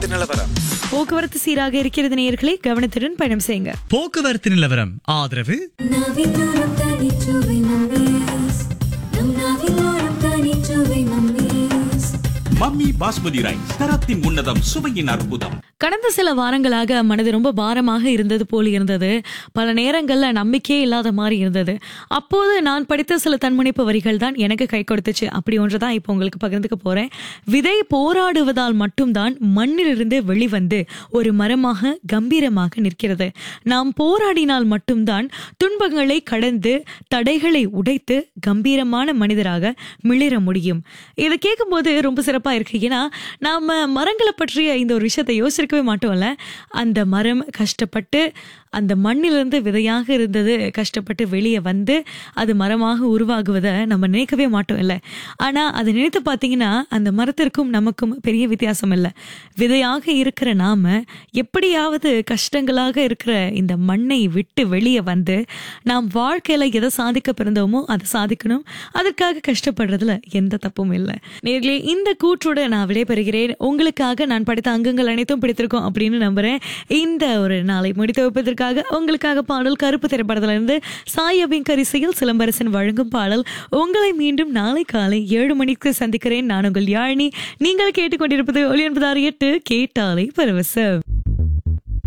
போக்குவரத்து நிலவரம் போக்குவரத்து சீராக இருக்கிறது நேயர்களே கவனத்துடன் பயணம் செய்யுங்க போக்குவரத்து நிலவரம் ஆதரவு நாவிலோரம் தனிச்சுவை மம்மீஸ் நம் நாவிலோரம் தனிச்சுவை மம்மீஸ் மம்மி பாஸ்மதி ரைஸ் தரத்தின் உன்னதம் சுவையின் அற்புதம் கடந்த சில வாரங்களாக மனது ரொம்ப பாரமாக இருந்தது போல் இருந்தது பல நேரங்கள்ல நம்பிக்கையே இல்லாத மாதிரி இருந்தது அப்போது நான் படித்த சில தன்முனைப்பு வரிகள் தான் எனக்கு கை கொடுத்துச்சு அப்படி ஒன்று தான் இப்போ உங்களுக்கு பகிர்ந்துக்க போறேன் விதை போராடுவதால் மட்டும்தான் மண்ணிலிருந்து வெளிவந்து ஒரு மரமாக கம்பீரமாக நிற்கிறது நாம் போராடினால் மட்டும்தான் துன்பங்களை கடந்து தடைகளை உடைத்து கம்பீரமான மனிதராக மிளிர முடியும் இதை கேட்கும்போது ரொம்ப சிறப்பா இருக்கு ஏன்னா நாம மரங்களை பற்றிய இந்த ஒரு விஷயத்தை யோசிக்கவே மாட்டோம்ல அந்த மரம் கஷ்டப்பட்டு அந்த மண்ணிலிருந்து விதையாக இருந்தது கஷ்டப்பட்டு வெளியே வந்து அது மரமாக உருவாகுவதை நம்ம நினைக்கவே மாட்டோம் இல்லை ஆனா அதை நினைத்து பார்த்தீங்கன்னா அந்த மரத்திற்கும் நமக்கும் பெரிய வித்தியாசம் இல்லை விதையாக இருக்கிற நாம எப்படியாவது கஷ்டங்களாக இருக்கிற இந்த மண்ணை விட்டு வெளியே வந்து நாம் வாழ்க்கையில எதை சாதிக்க பிறந்தோமோ அதை சாதிக்கணும் அதற்காக கஷ்டப்படுறதுல எந்த தப்பும் இல்லை நேர்களே இந்த கூற்றோட நான் விடைபெறுகிறேன் உங்களுக்காக நான் படித்த அங்கங்கள் அனைத்தும் பிடித்திருக்கும் அப்படின்னு நம்புறேன் இந்த ஒரு நாளை முடித்து வைப்பதற்காக உங்களுக்காக பாடல் கருப்பு திரைப்படத்துல இருந்து சாய் அபின் கரிசையில் சிலம்பரசன் வழங்கும் பாடல் உங்களை மீண்டும் நாளை காலை ஏழு மணிக்கு சந்திக்கிறேன் நான் உங்கள் யாழினி நீங்கள் கேட்டுக்கொண்டிருப்பது ஒளி என்பதாறு எட்டு கேட்டாலை பரவசம்